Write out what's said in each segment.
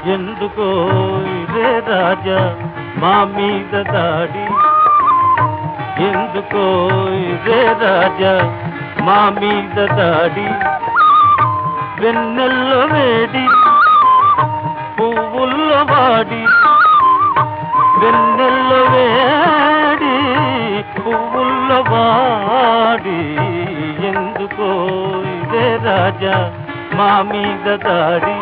ఎందుకో ఇదే రాజా మా మీద దాడి ఎందుకో ఇదే రాజా మా మీద దాడి వెన్నెల్లో వేడి పువ్వుల్లో వాడి వెన్నెల్లో వేడి పువ్వుల్లో వాడి ఎందుకో ఇదే రాజా మా మీద దాడి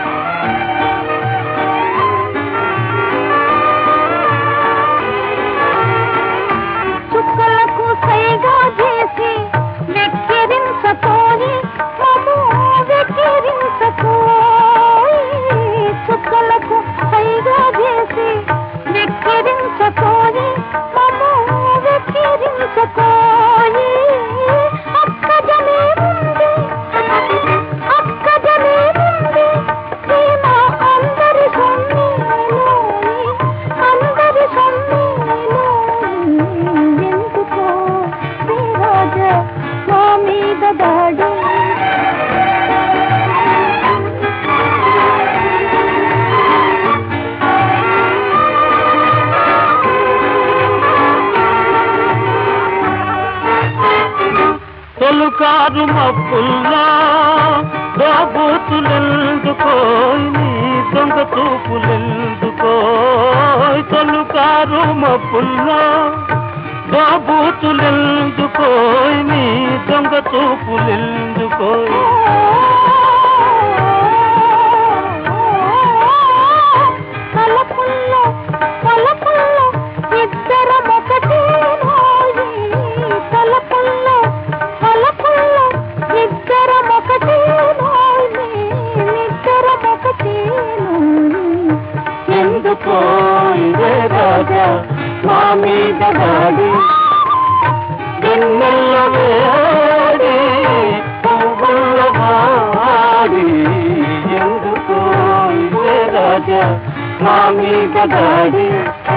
చుక్కలకు సైగా చేసి వెక్కిరించకోని మము వెక్కిరించకోయి చుక్కలకు సైగా చేసి వెక్కిరించకోని మము వెక్కిరించకోయి అక్కజనే ఉంది అక్కజనే ఉంది ప్రేమ అందరి సొమ్మేలోని అందరి సొమ్మేలోని ఎందుకో శ్రీరాజ మా మీద దాడి తొలుకారు మబ్బుల్లో బాబూతులెందుకో నీ దొంగ చూపులెందుకో తొలుకారు మబ్బుల్లో బాబూతులెందుకో నీ దొంగ చూపులెందుకో తలపుల్లో తలపుల్లో ఇద్దరం ఒకటే నోయి తలపుల్లో తలపుల్లో ఇద్దరం ఒకటే నోయి ఇద్దరం ఒకటే నోయి ఎందుకో ఇదే రాజా మా మీద దాడి వెన్నెల్ల వేడి పువ్వుల వాడి ఎందుకో ఇదే రాజా మా మీద దాడి